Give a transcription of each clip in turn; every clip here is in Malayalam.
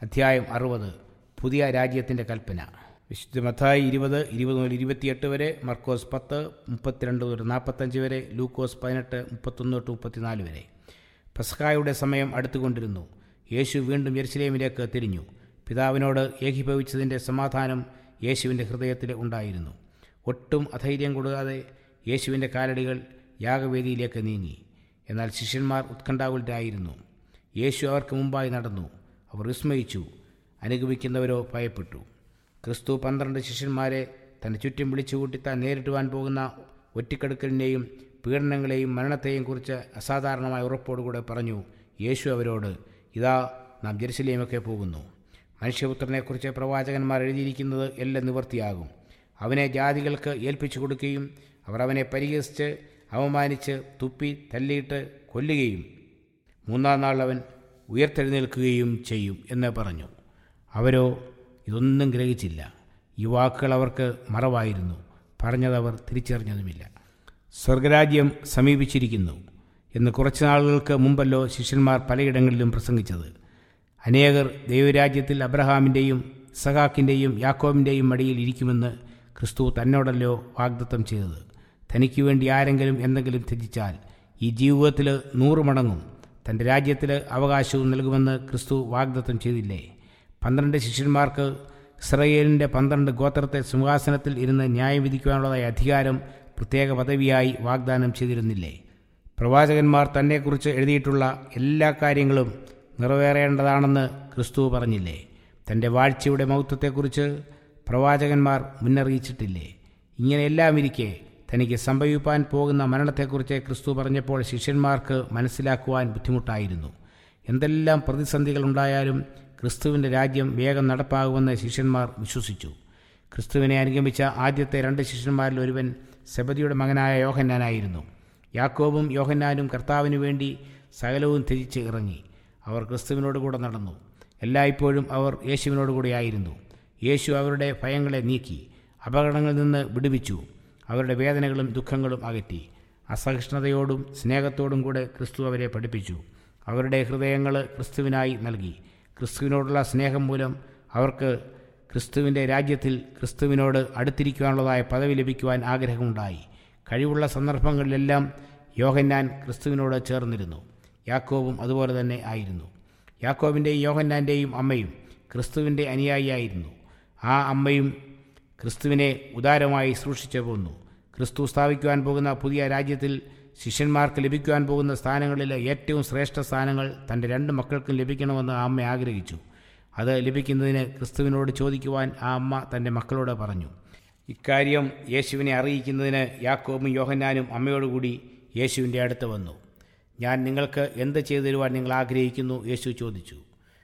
അധ്യായം അറുപത് പുതിയ രാജ്യത്തിൻ്റെ കൽപ്പന വിശുദ്ധ മത്തായി ഇരുപത് ഇരുപത് മുതൽ ഇരുപത്തിയെട്ട് വരെ മർക്കോസ് പത്ത് മുപ്പത്തിരണ്ട് മുതൽ നാൽപ്പത്തഞ്ച് വരെ ലൂക്കോസ് പതിനെട്ട് മുപ്പത്തൊന്ന് തൊട്ട് മുപ്പത്തിനാല് വരെ പെസഹായുടെ സമയം അടുത്തുകൊണ്ടിരുന്നു യേശു വീണ്ടും യെരുസലേമിലേക്ക് തിരിഞ്ഞു പിതാവിനോട് ഏകീഭവിച്ചതിൻ്റെ സമാധാനം യേശുവിൻ്റെ ഹൃദയത്തിൽ ഉണ്ടായിരുന്നു ഒട്ടും അധൈര്യം കൊടുക്കാതെ യേശുവിൻ്റെ കാലടികൾ യാഗവേദിയിലേക്ക് നീങ്ങി എന്നാൽ ശിഷ്യന്മാർ ഉത്കണ്ഠാകുലരായിരുന്നു യേശു അവർക്ക് മുമ്പായി നടന്നു അവർ വിസ്മയിച്ചു അനുഗമിക്കുന്നവരോ ഭയപ്പെട്ടു ക്രിസ്തു പന്ത്രണ്ട് ശിഷ്യന്മാരെ തൻ്റെ ചുറ്റും വിളിച്ചുകൂട്ടി താൻ നേരിടുവാൻ പോകുന്ന ഒറ്റിക്കെടുക്കലിനെയും പീഡനങ്ങളെയും മരണത്തെയും കുറിച്ച് അസാധാരണമായ ഉറപ്പോടുകൂടെ പറഞ്ഞു യേശു അവരോട് ഇതാ നാം ജെറുസലേമൊക്കെ പോകുന്നു മനുഷ്യപുത്രനെക്കുറിച്ച് പ്രവാചകന്മാർ എഴുതിയിരിക്കുന്നത് എല്ലാം നിവർത്തിയാകും അവനെ ജാതികൾക്ക് ഏൽപ്പിച്ചു കൊടുക്കുകയും അവർ അവനെ പരിഹസിച്ച് അവമാനിച്ച് തുപ്പി തല്ലിയിട്ട് കൊല്ലുകയും മൂന്നാം നാൾ അവൻ ഉയർത്തെഴുന്നേൽക്കുകയും ചെയ്യും എന്ന് പറഞ്ഞു അവരോ ഇതൊന്നും ഗ്രഹിച്ചില്ല ഈ വാക്കുകൾ അവർക്ക് മറവായിരുന്നു പറഞ്ഞതവർ തിരിച്ചറിഞ്ഞതുമില്ല സ്വർഗരാജ്യം സമീപിച്ചിരിക്കുന്നു എന്ന് കുറച്ച് നാളുകൾക്ക് മുമ്പല്ലോ ശിഷ്യന്മാർ പലയിടങ്ങളിലും പ്രസംഗിച്ചത് അനേകർ ദൈവരാജ്യത്തിൽ അബ്രഹാമിൻ്റെയും സഹാക്കിൻ്റെയും യാക്കോബിൻ്റെയും മടിയിൽ ഇരിക്കുമെന്ന് ക്രിസ്തു തന്നോടല്ലോ വാഗ്ദത്തം ചെയ്തത് തനിക്ക് വേണ്ടി ആരെങ്കിലും എന്തെങ്കിലും ത്യജിച്ചാൽ ഈ ജീവിതത്തിൽ നൂറ് മടങ്ങും തൻ്റെ രാജ്യത്തിൽ അവകാശവും നൽകുമെന്ന് ക്രിസ്തു വാഗ്ദത്തം ചെയ്തില്ലേ പന്ത്രണ്ട് ശിഷ്യന്മാർക്ക് ഇസ്രയേലിൻ്റെ പന്ത്രണ്ട് ഗോത്രത്തെ സിംഹാസനത്തിൽ ഇരുന്ന് ന്യായം വിധിക്കുവാനുള്ളതായ അധികാരം പ്രത്യേക പദവിയായി വാഗ്ദാനം ചെയ്തിരുന്നില്ലേ പ്രവാചകന്മാർ തന്നെക്കുറിച്ച് എഴുതിയിട്ടുള്ള എല്ലാ കാര്യങ്ങളും നിറവേറേണ്ടതാണെന്ന് ക്രിസ്തു പറഞ്ഞില്ലേ തൻ്റെ വാഴ്ചയുടെ മഹത്വത്തെക്കുറിച്ച് പ്രവാചകന്മാർ മുന്നറിയിച്ചിട്ടില്ലേ ഇങ്ങനെയെല്ലാം ഇരിക്കെ തനിക്ക് സംഭവിപ്പാൻ പോകുന്ന മരണത്തെക്കുറിച്ച് ക്രിസ്തു പറഞ്ഞപ്പോൾ ശിഷ്യന്മാർക്ക് മനസ്സിലാക്കുവാൻ ബുദ്ധിമുട്ടായിരുന്നു എന്തെല്ലാം പ്രതിസന്ധികളുണ്ടായാലും ക്രിസ്തുവിൻ്റെ രാജ്യം വേഗം നടപ്പാകുമെന്ന് ശിഷ്യന്മാർ വിശ്വസിച്ചു ക്രിസ്തുവിനെ അനുഗമിച്ച ആദ്യത്തെ രണ്ട് ശിഷ്യന്മാരിൽ ഒരുവൻ സെബദിയുടെ മകനായ യോഹന്നാനായിരുന്നു യാക്കോബും യോഹന്നാനും കർത്താവിനു വേണ്ടി സകലവും ത്യജിച്ച് ഇറങ്ങി അവർ ക്രിസ്തുവിനോട് കൂടെ നടന്നു എല്ലായ്പ്പോഴും അവർ യേശുവിനോട് കൂടെയായിരുന്നു യേശു അവരുടെ ഭയങ്ങളെ നീക്കി അപകടങ്ങളിൽ നിന്ന് വിടുവിച്ചു അവരുടെ വേദനകളും ദുഃഖങ്ങളും അകറ്റി അസഹിഷ്ണുതയോടും സ്നേഹത്തോടും കൂടെ ക്രിസ്തു അവരെ പഠിപ്പിച്ചു അവരുടെ ഹൃദയങ്ങൾ ക്രിസ്തുവിനായി നൽകി ക്രിസ്തുവിനോടുള്ള സ്നേഹം മൂലം അവർക്ക് ക്രിസ്തുവിൻ്റെ രാജ്യത്തിൽ ക്രിസ്തുവിനോട് അടുത്തിരിക്കുവാനുള്ളതായ പദവി ലഭിക്കുവാൻ ആഗ്രഹമുണ്ടായി കഴിവുള്ള സന്ദർഭങ്ങളിലെല്ലാം യോഹന്നാൻ ക്രിസ്തുവിനോട് ചേർന്നിരുന്നു യാക്കോബും അതുപോലെ തന്നെ ആയിരുന്നു യാക്കോബിൻ്റെയും യോഹന്നാൻ്റെയും അമ്മയും ക്രിസ്തുവിൻ്റെ അനുയായിയായിരുന്നു ആ അമ്മയും ക്രിസ്തുവിനെ ഉദാരമായി സൂക്ഷിച്ചു പോന്നു ക്രിസ്തു സ്ഥാപിക്കുവാൻ പോകുന്ന പുതിയ രാജ്യത്തിൽ ശിഷ്യന്മാർക്ക് ലഭിക്കുവാൻ പോകുന്ന സ്ഥാനങ്ങളിൽ ഏറ്റവും ശ്രേഷ്ഠ സ്ഥാനങ്ങൾ തൻ്റെ രണ്ട് മക്കൾക്കും ലഭിക്കണമെന്ന് ആ അമ്മ ആഗ്രഹിച്ചു അത് ലഭിക്കുന്നതിന് ക്രിസ്തുവിനോട് ചോദിക്കുവാൻ ആ അമ്മ തൻ്റെ മക്കളോട് പറഞ്ഞു ഇക്കാര്യം യേശുവിനെ അറിയിക്കുന്നതിന് യാക്കോബും യോഹന്നാനും അമ്മയോടുകൂടി യേശുവിൻ്റെ അടുത്ത് വന്നു ഞാൻ നിങ്ങൾക്ക് എന്ത് ചെയ്തു തരുവാൻ നിങ്ങൾ ആഗ്രഹിക്കുന്നു യേശു ചോദിച്ചു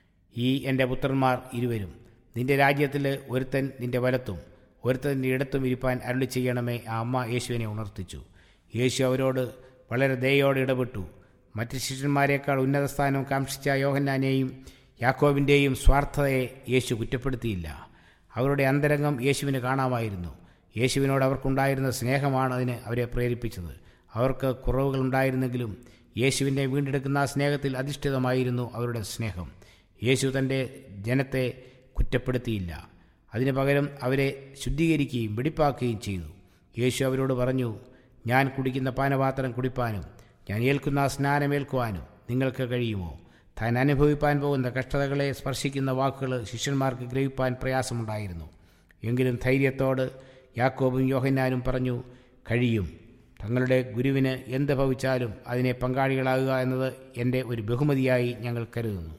ഈ എൻ്റെ പുത്രന്മാർ ഇരുവരും നിന്റെ രാജ്യത്തിൽ ഒരുത്തൻ നിന്റെ വലത്തും ഒരുത്തൻ നിന്റെ ഇടത്തും ഇരിപ്പാൻ അരുളി ചെയ്യണമേ ആ അമ്മ യേശുവിനെ ഉണർത്തിച്ചു യേശു അവരോട് വളരെ ദയോടെ ഇടപെട്ടു മറ്റ് ശിഷ്യന്മാരെക്കാൾ ഉന്നത സ്ഥാനം കാംക്ഷിച്ച യോഹന്നാനെയും യാക്കോബിൻ്റെയും സ്വാർത്ഥതയെ യേശു കുറ്റപ്പെടുത്തിയില്ല അവരുടെ അന്തരംഗം യേശുവിന് കാണാമായിരുന്നു യേശുവിനോട് അവർക്കുണ്ടായിരുന്ന സ്നേഹമാണ് അതിന് അവരെ പ്രേരിപ്പിച്ചത് അവർക്ക് കുറവുകളുണ്ടായിരുന്നെങ്കിലും യേശുവിനെ വീണ്ടെടുക്കുന്ന ആ സ്നേഹത്തിൽ അധിഷ്ഠിതമായിരുന്നു അവരുടെ സ്നേഹം യേശു തൻ്റെ ജനത്തെ കുറ്റപ്പെടുത്തിയില്ല അതിനു പകരം അവരെ ശുദ്ധീകരിക്കുകയും വെടിപ്പാക്കുകയും ചെയ്തു യേശു അവരോട് പറഞ്ഞു ഞാൻ കുടിക്കുന്ന പാനപാത്രം കുടിപ്പാനും ഞാൻ ഏൽക്കുന്ന സ്നാനമേൽക്കുവാനും നിങ്ങൾക്ക് കഴിയുമോ താൻ അനുഭവിപ്പാൻ പോകുന്ന കഷ്ടതകളെ സ്പർശിക്കുന്ന വാക്കുകൾ ശിഷ്യന്മാർക്ക് ഗ്രഹിപ്പാൻ പ്രയാസമുണ്ടായിരുന്നു എങ്കിലും ധൈര്യത്തോട് യാക്കോബും യോഹന്നാനും പറഞ്ഞു കഴിയും തങ്ങളുടെ ഗുരുവിന് എന്ത് ഭവിച്ചാലും അതിനെ പങ്കാളികളാകുക എന്നത് എൻ്റെ ഒരു ബഹുമതിയായി ഞങ്ങൾ കരുതുന്നു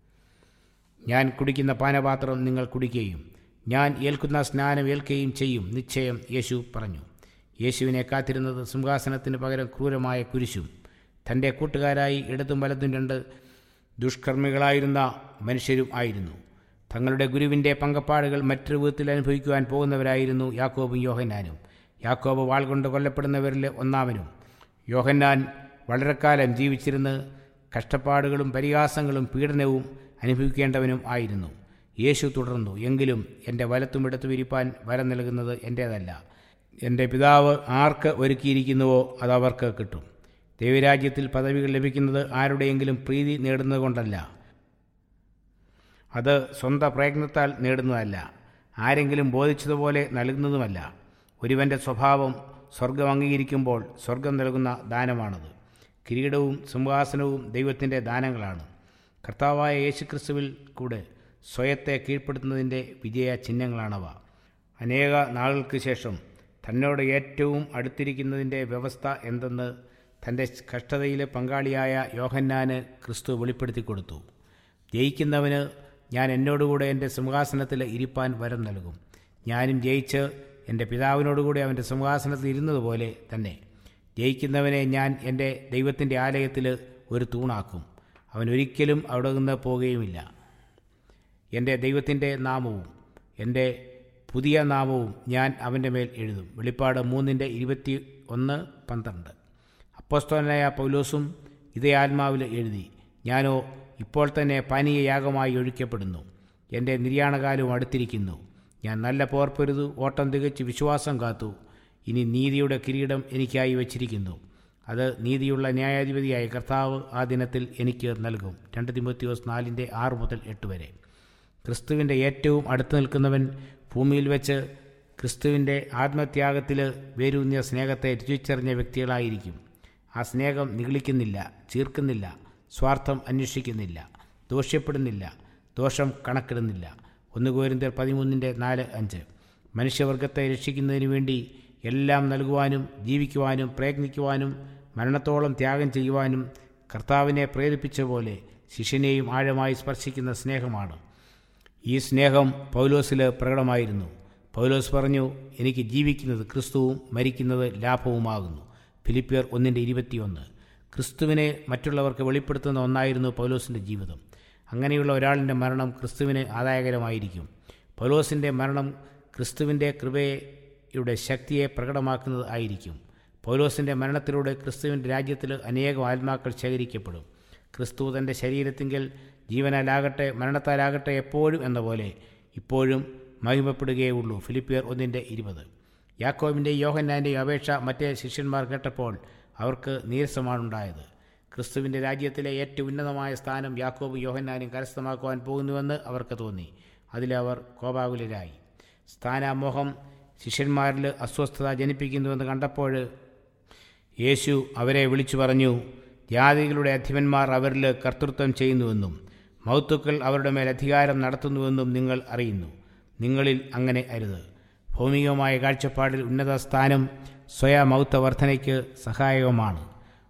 ഞാൻ കുടിക്കുന്ന പാനപാത്രം നിങ്ങൾ കുടിക്കുകയും ഞാൻ ഏൽക്കുന്ന സ്നാനം ഏൽക്കുകയും ചെയ്യും നിശ്ചയം യേശു പറഞ്ഞു യേശുവിനെ കാത്തിരുന്നത് സിംഹാസനത്തിന് പകരം ക്രൂരമായ കുരിശും തൻ്റെ കൂട്ടുകാരായി ഇടത്തും വലത്തും രണ്ട് ദുഷ്കർമ്മികളായിരുന്ന മനുഷ്യരും ആയിരുന്നു തങ്ങളുടെ ഗുരുവിൻ്റെ പങ്കപ്പാടുകൾ മറ്റൊരു വിധത്തിൽ അനുഭവിക്കുവാൻ പോകുന്നവരായിരുന്നു യാക്കോബും യോഹന്നാനും യാക്കോബ് വാൾ കൊണ്ട് കൊല്ലപ്പെടുന്നവരിൽ ഒന്നാമനും യോഹന്നാൻ വളരെക്കാലം ജീവിച്ചിരുന്ന് കഷ്ടപ്പാടുകളും പരിഹാസങ്ങളും പീഡനവും അനുഭവിക്കേണ്ടവനും ആയിരുന്നു യേശു തുടർന്നു എങ്കിലും എൻ്റെ വലത്തും ഇടത്തും ഇരിപ്പാൻ വരം നൽകുന്നത് എൻ്റേതല്ല എൻ്റെ പിതാവ് ആർക്ക് ഒരുക്കിയിരിക്കുന്നുവോ അത് അവർക്ക് കിട്ടും ദൈവരാജ്യത്തിൽ പദവികൾ ലഭിക്കുന്നത് ആരുടെയെങ്കിലും പ്രീതി നേടുന്നത് കൊണ്ടല്ല അത് സ്വന്തം പ്രയത്നത്താൽ നേടുന്നതല്ല ആരെങ്കിലും ബോധിച്ചതുപോലെ നൽകുന്നതുമല്ല ഒരുവൻ്റെ സ്വഭാവം സ്വർഗം അംഗീകരിക്കുമ്പോൾ സ്വർഗം നൽകുന്ന ദാനമാണത് കിരീടവും സിംഹാസനവും ദൈവത്തിൻ്റെ ദാനങ്ങളാണ് കർത്താവായ യേശുക്രിസ്തുവിൽ കൂടെ സ്വയത്തെ കീഴ്പ്പെടുത്തുന്നതിൻ്റെ വിജയ ചിഹ്നങ്ങളാണവ അനേക നാളുകൾക്ക് ശേഷം തന്നോട് ഏറ്റവും അടുത്തിരിക്കുന്നതിൻ്റെ വ്യവസ്ഥ എന്തെന്ന് തൻ്റെ കഷ്ടതയിലെ പങ്കാളിയായ യോഹന്നാന് ക്രിസ്തു വെളിപ്പെടുത്തി കൊടുത്തു ജയിക്കുന്നവന് ഞാൻ എന്നോടുകൂടെ എൻ്റെ സിംഹാസനത്തിൽ ഇരിപ്പാൻ വരം നൽകും ഞാനും ജയിച്ച് എൻ്റെ പിതാവിനോടുകൂടി അവൻ്റെ സിംഹാസനത്തിൽ ഇരുന്നതുപോലെ തന്നെ ജയിക്കുന്നവനെ ഞാൻ എൻ്റെ ദൈവത്തിൻ്റെ ആലയത്തിൽ ഒരു തൂണാക്കും അവൻ ഒരിക്കലും അവിടെ നിന്ന് പോകുകയുമില്ല എൻ്റെ ദൈവത്തിൻ്റെ നാമവും എൻ്റെ പുതിയ നാമവും ഞാൻ അവൻ്റെ മേൽ എഴുതും വെളിപ്പാട് മൂന്നിൻ്റെ ഇരുപത്തി ഒന്ന് പന്ത്രണ്ട് അപ്പോസ്തോലനായ പൗലോസും ഇതേ ആത്മാവിൽ എഴുതി ഞാനോ ഇപ്പോൾ തന്നെ പാനീയ യാഗമായി ഒഴിക്കപ്പെടുന്നു എൻ്റെ നിര്യാണകാലവും അടുത്തിരിക്കുന്നു ഞാൻ നല്ല പോർപ്പൊരുതു ഓട്ടം തികച്ച് വിശ്വാസം കാത്തു ഇനി നീതിയുടെ കിരീടം എനിക്കായി വച്ചിരിക്കുന്നു അത് നീതിയുള്ള ന്യായാധിപതിയായ കർത്താവ് ആ ദിനത്തിൽ എനിക്ക് നൽകും രണ്ട് തിമോത്തിയോസ് നാലിൻ്റെ ആറ് മുതൽ എട്ട് വരെ ക്രിസ്തുവിൻ്റെ ഏറ്റവും അടുത്ത് നിൽക്കുന്നവൻ ഭൂമിയിൽ വെച്ച് ക്രിസ്തുവിൻ്റെ ആത്മത്യാഗത്തിൽ വേരൂന്നിയ സ്നേഹത്തെ രുചിച്ചറിഞ്ഞ വ്യക്തികളായിരിക്കും ആ സ്നേഹം നിഗളിക്കുന്നില്ല ചീർക്കുന്നില്ല സ്വാർത്ഥം അന്വേഷിക്കുന്നില്ല ദോഷ്യപ്പെടുന്നില്ല ദോഷം കണക്കിടുന്നില്ല ഒന്ന് കോരിന്തർ പതിമൂന്നിൻ്റെ നാല് അഞ്ച് മനുഷ്യവർഗത്തെ രക്ഷിക്കുന്നതിന് വേണ്ടി എല്ലാം നൽകുവാനും ജീവിക്കുവാനും പ്രയത്നിക്കുവാനും മരണത്തോളം ത്യാഗം ചെയ്യുവാനും കർത്താവിനെ പ്രേരിപ്പിച്ച പോലെ ശിഷ്യനെയും ആഴമായി സ്പർശിക്കുന്ന സ്നേഹമാണ് ഈ സ്നേഹം പൗലോസിൽ പ്രകടമായിരുന്നു പൗലോസ് പറഞ്ഞു എനിക്ക് ജീവിക്കുന്നത് ക്രിസ്തുവും മരിക്കുന്നത് ലാഭവുമാകുന്നു ഫിലിപ്പിയർ ഒന്നിൻ്റെ ഇരുപത്തിയൊന്ന് ക്രിസ്തുവിനെ മറ്റുള്ളവർക്ക് വെളിപ്പെടുത്തുന്ന ഒന്നായിരുന്നു പൗലോസിൻ്റെ ജീവിതം അങ്ങനെയുള്ള ഒരാളിൻ്റെ മരണം ക്രിസ്തുവിന് ആദായകരമായിരിക്കും പൗലോസിൻ്റെ മരണം ക്രിസ്തുവിൻ്റെ കൃപയുടെ ശക്തിയെ പ്രകടമാക്കുന്നത് ആയിരിക്കും പൗലോസിൻ്റെ മരണത്തിലൂടെ ക്രിസ്തുവിൻ്റെ രാജ്യത്തിൽ അനേകം ആത്മാക്കൾ ശേഖരിക്കപ്പെടും ക്രിസ്തു തൻ്റെ ശരീരത്തിങ്കിൽ ജീവനാലാകട്ടെ മരണത്താലാകട്ടെ എപ്പോഴും എന്ന പോലെ ഇപ്പോഴും മഹിമപ്പെടുകയുള്ളൂ ഫിലിപ്പിയർ ഒന്നിൻ്റെ ഇരുപത് യാക്കോബിൻ്റെയും യോഹന്നാൻ്റെയും അപേക്ഷ മറ്റേ ശിഷ്യന്മാർ കേട്ടപ്പോൾ അവർക്ക് നീരസമാണുണ്ടായത് ക്രിസ്തുവിൻ്റെ രാജ്യത്തിലെ ഏറ്റവും ഉന്നതമായ സ്ഥാനം യാക്കോബ് യോഹന്നാനും കരസ്ഥമാക്കുവാൻ പോകുന്നുവെന്ന് അവർക്ക് തോന്നി അതിലവർ കോപാകുലരായി സ്ഥാനാമോഹം ശിഷ്യന്മാരിൽ അസ്വസ്ഥത ജനിപ്പിക്കുന്നുവെന്ന് കണ്ടപ്പോൾ യേശു അവരെ വിളിച്ചു പറഞ്ഞു ജാതികളുടെ അധിപന്മാർ അവരിൽ കർത്തൃത്വം ചെയ്യുന്നുവെന്നും മൗത്തുക്കൾ അവരുടെ മേൽ അധികാരം നടത്തുന്നുവെന്നും നിങ്ങൾ അറിയുന്നു നിങ്ങളിൽ അങ്ങനെ അരുത് ഭൗമികമായ കാഴ്ചപ്പാടിൽ ഉന്നത സ്ഥാനം സ്വയമൗത്തവർദ്ധനയ്ക്ക് സഹായകമാണ്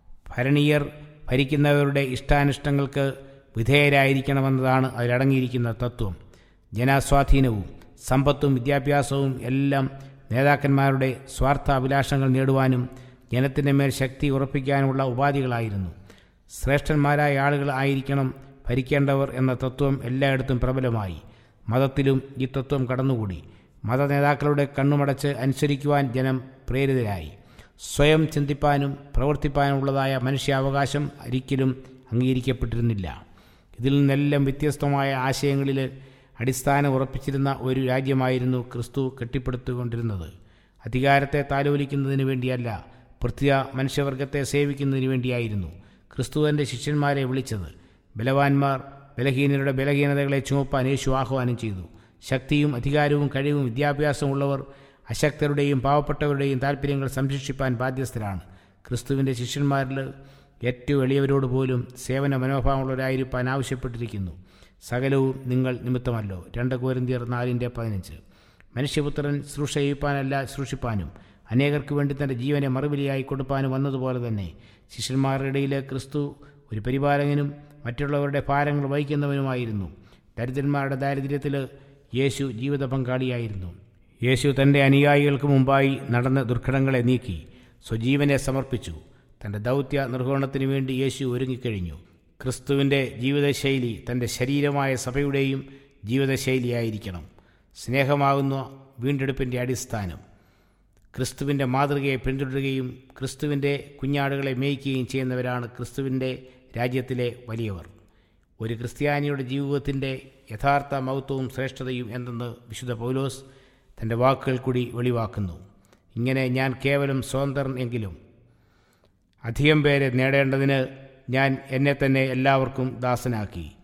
ഭരണീയർ ഭരിക്കുന്നവരുടെ ഇഷ്ടാനിഷ്ടങ്ങൾക്ക് വിധേയരായിരിക്കണമെന്നതാണ് അതിലടങ്ങിയിരിക്കുന്ന തത്വം ജനസ്വാധീനവും സമ്പത്തും വിദ്യാഭ്യാസവും എല്ലാം നേതാക്കന്മാരുടെ സ്വാർത്ഥ അഭിലാഷങ്ങൾ നേടുവാനും ജനത്തിൻ്റെ മേൽ ശക്തി ഉറപ്പിക്കാനുമുള്ള ഉപാധികളായിരുന്നു ശ്രേഷ്ഠന്മാരായ ആളുകൾ ആയിരിക്കണം ഭരിക്കേണ്ടവർ എന്ന തത്വം എല്ലായിടത്തും പ്രബലമായി മതത്തിലും ഈ തത്വം കടന്നുകൂടി മതനേതാക്കളുടെ കണ്ണുമടച്ച് അനുസരിക്കുവാൻ ജനം പ്രേരിതരായി സ്വയം ചിന്തിപ്പാനും പ്രവർത്തിപ്പാനുമുള്ളതായ മനുഷ്യാവകാശം ഒരിക്കലും അംഗീകരിക്കപ്പെട്ടിരുന്നില്ല ഇതിൽ നിന്നെല്ലാം വ്യത്യസ്തമായ ആശയങ്ങളിൽ അടിസ്ഥാനം ഉറപ്പിച്ചിരുന്ന ഒരു രാജ്യമായിരുന്നു ക്രിസ്തു കെട്ടിപ്പടുത്തുകൊണ്ടിരുന്നത് അധികാരത്തെ താലോലിക്കുന്നതിന് വേണ്ടിയല്ല പ്രത്യ മനുഷ്യവർഗത്തെ സേവിക്കുന്നതിന് വേണ്ടിയായിരുന്നു ക്രിസ്തു തൻ്റെ ശിഷ്യന്മാരെ വിളിച്ചത് ബലവാന്മാർ ബലഹീനരുടെ ബലഹീനതകളെ ചുമപ്പാൻ യേശു ആഹ്വാനം ചെയ്തു ശക്തിയും അധികാരവും കഴിവും വിദ്യാഭ്യാസവും ഉള്ളവർ അശക്തരുടെയും പാവപ്പെട്ടവരുടെയും താല്പര്യങ്ങൾ സംരക്ഷിപ്പാൻ ബാധ്യസ്ഥരാണ് ക്രിസ്തുവിൻ്റെ ശിഷ്യന്മാരിൽ ഏറ്റവും എളിയവരോട് പോലും സേവന മനോഭാവമുള്ളവരായിരിക്കാൻ ആവശ്യപ്പെട്ടിരിക്കുന്നു സകലവും നിങ്ങൾ നിമിത്തമല്ലോ രണ്ട് കോരിന്തിയർ നാലിൻ്റെ പതിനഞ്ച് മനുഷ്യപുത്രൻ ശുശ്രൂഷ ചെയ്യിപ്പാനല്ല ശുശ്രൂഷിപ്പാനും അനേകർക്ക് വേണ്ടി തൻ്റെ ജീവനെ മറുപടിയായി കൊടുപ്പാനും വന്നതുപോലെ തന്നെ ശിഷ്യന്മാരുടെ ഇടയിലെ ക്രിസ്തു ഒരു പരിപാലകനും മറ്റുള്ളവരുടെ ഭാരങ്ങൾ വഹിക്കുന്നവനുമായിരുന്നു ദരിദ്രന്മാരുടെ ദാരിദ്ര്യത്തിൽ യേശു ജീവിത പങ്കാളിയായിരുന്നു യേശു തൻ്റെ അനുയായികൾക്ക് മുമ്പായി നടന്ന ദുർഘടങ്ങളെ നീക്കി സ്വജീവനെ സമർപ്പിച്ചു തൻ്റെ ദൗത്യ നിർവഹണത്തിനു വേണ്ടി യേശു ഒരുങ്ങിക്കഴിഞ്ഞു ക്രിസ്തുവിൻ്റെ ജീവിതശൈലി തൻ്റെ ശരീരമായ സഭയുടെയും ജീവിതശൈലിയായിരിക്കണം സ്നേഹമാകുന്ന വീണ്ടെടുപ്പിൻ്റെ അടിസ്ഥാനം ക്രിസ്തുവിൻ്റെ മാതൃകയെ പിന്തുടരുകയും ക്രിസ്തുവിൻ്റെ കുഞ്ഞാടുകളെ മേയ്ക്കുകയും ചെയ്യുന്നവരാണ് ക്രിസ്തുവിൻ്റെ രാജ്യത്തിലെ വലിയവർ ഒരു ക്രിസ്ത്യാനിയുടെ ജീവിതത്തിൻ്റെ യഥാർത്ഥ മഹത്വവും ശ്രേഷ്ഠതയും എന്തെന്ന് വിശുദ്ധ പൗലോസ് തൻ്റെ വാക്കുകൾ കൂടി വെളിവാക്കുന്നു ഇങ്ങനെ ഞാൻ കേവലം സ്വതന്ത്രൻ എങ്കിലും അധികം പേരെ നേടേണ്ടതിന് ഞാൻ എന്നെ തന്നെ എല്ലാവർക്കും ദാസനാക്കി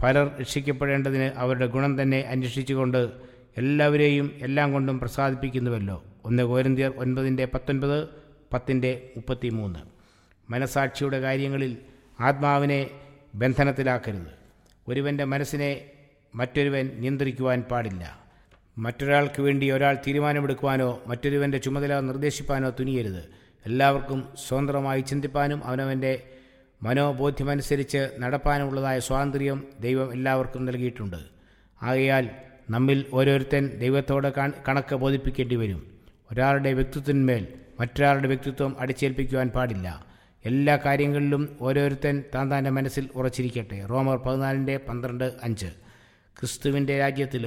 പലർ രക്ഷിക്കപ്പെടേണ്ടതിന് അവരുടെ ഗുണം തന്നെ അന്വേഷിച്ചുകൊണ്ട് എല്ലാവരെയും എല്ലാം കൊണ്ടും പ്രസാദിപ്പിക്കുന്നുവല്ലോ ഒന്ന് കോരിന്തിയർ ഒൻപതിൻ്റെ പത്തൊൻപത് പത്തിൻ്റെ മുപ്പത്തി മൂന്ന് മനസാക്ഷിയുടെ കാര്യങ്ങളിൽ ആത്മാവിനെ ബന്ധനത്തിലാക്കരുത് ഒരുവൻ്റെ മനസ്സിനെ മറ്റൊരുവൻ നിയന്ത്രിക്കുവാൻ പാടില്ല മറ്റൊരാൾക്ക് വേണ്ടി ഒരാൾ തീരുമാനമെടുക്കുവാനോ മറ്റൊരുവൻ്റെ ചുമതല നിർദ്ദേശിപ്പാനോ തുനിയരുത് എല്ലാവർക്കും സ്വതന്ത്രമായി ചിന്തിപ്പാനും അവനവൻ്റെ മനോബോധ്യമനുസരിച്ച് നടപ്പാനുമുള്ളതായ സ്വാതന്ത്ര്യം ദൈവം എല്ലാവർക്കും നൽകിയിട്ടുണ്ട് ആകയാൽ നമ്മിൽ ഓരോരുത്തൻ ദൈവത്തോട് കണക്ക് ബോധിപ്പിക്കേണ്ടി വരും ഒരാളുടെ വ്യക്തിത്വത്തിന്മേൽ മറ്റൊരാളുടെ വ്യക്തിത്വം അടിച്ചേൽപ്പിക്കുവാൻ പാടില്ല എല്ലാ കാര്യങ്ങളിലും ഓരോരുത്തൻ താൻ താൻ്റെ മനസ്സിൽ ഉറച്ചിരിക്കട്ടെ റോമർ പതിനാലിൻ്റെ പന്ത്രണ്ട് അഞ്ച് ക്രിസ്തുവിൻ്റെ രാജ്യത്തിൽ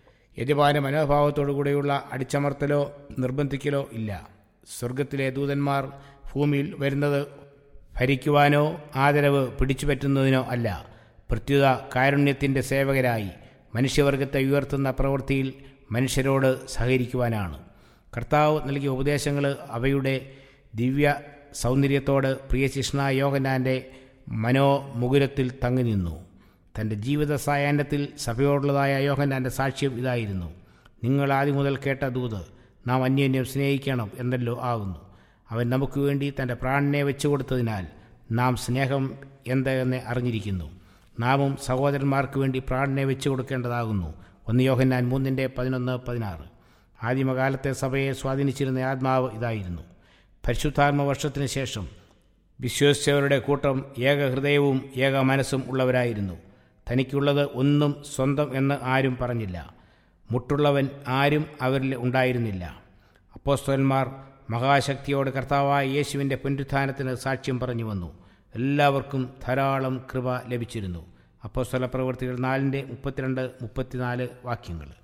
യജമാന മനോഭാവത്തോടുകൂടെയുള്ള അടിച്ചമർത്തലോ നിർബന്ധിക്കലോ ഇല്ല സ്വർഗത്തിലെ ദൂതന്മാർ ഭൂമിയിൽ വരുന്നത് ഭരിക്കുവാനോ ആദരവ് പിടിച്ചുപറ്റുന്നതിനോ അല്ല പ്രത്യുത കാരുണ്യത്തിൻ്റെ സേവകരായി മനുഷ്യവർഗത്തെ ഉയർത്തുന്ന പ്രവൃത്തിയിൽ മനുഷ്യരോട് സഹകരിക്കുവാനാണ് കർത്താവ് നൽകിയ ഉപദേശങ്ങൾ അവയുടെ ദിവ്യ സൗന്ദര്യത്തോട് പ്രിയ ശിഷ്ണ യോഗനാൻ്റെ മനോമുകുരത്തിൽ തങ്ങി നിന്നു തൻ്റെ ജീവിത സായാഹ്നത്തിൽ സഭയോടുള്ളതായ യോഹന്നാൻ്റെ സാക്ഷ്യം ഇതായിരുന്നു നിങ്ങൾ ആദ്യം മുതൽ കേട്ട ദൂത് നാം അന്യോന്യം സ്നേഹിക്കണം എന്നല്ലോ ആകുന്നു അവൻ നമുക്ക് വേണ്ടി തൻ്റെ പ്രാണനെ വെച്ചു കൊടുത്തതിനാൽ നാം സ്നേഹം എന്ത് എന്ന് അറിഞ്ഞിരിക്കുന്നു നാമും സഹോദരന്മാർക്ക് വേണ്ടി പ്രാണനെ വെച്ചു കൊടുക്കേണ്ടതാകുന്നു ഒന്ന് യോഹന്നാൻ മൂന്നിൻ്റെ പതിനൊന്ന് പതിനാറ് ആദിമകാലത്തെ സഭയെ സ്വാധീനിച്ചിരുന്ന ആത്മാവ് ഇതായിരുന്നു പരിശുദ്ധാത്മ വർഷത്തിന് ശേഷം വിശ്വസിച്ചവരുടെ കൂട്ടം ഏക ഹൃദയവും ഏക മനസ്സും ഉള്ളവരായിരുന്നു തനിക്കുള്ളത് ഒന്നും സ്വന്തം എന്ന് ആരും പറഞ്ഞില്ല മുട്ടുള്ളവൻ ആരും അവരിൽ ഉണ്ടായിരുന്നില്ല അപ്പോസ്തോന്മാർ മഹാശക്തിയോട് കർത്താവായ യേശുവിൻ്റെ പുനരുത്ഥാനത്തിന് സാക്ഷ്യം പറഞ്ഞു വന്നു എല്ലാവർക്കും ധാരാളം കൃപ ലഭിച്ചിരുന്നു അപ്പോസ്തല പ്രവൃത്തികൾ നാലിൻ്റെ മുപ്പത്തിരണ്ട് മുപ്പത്തിനാല് വാക്യങ്ങൾ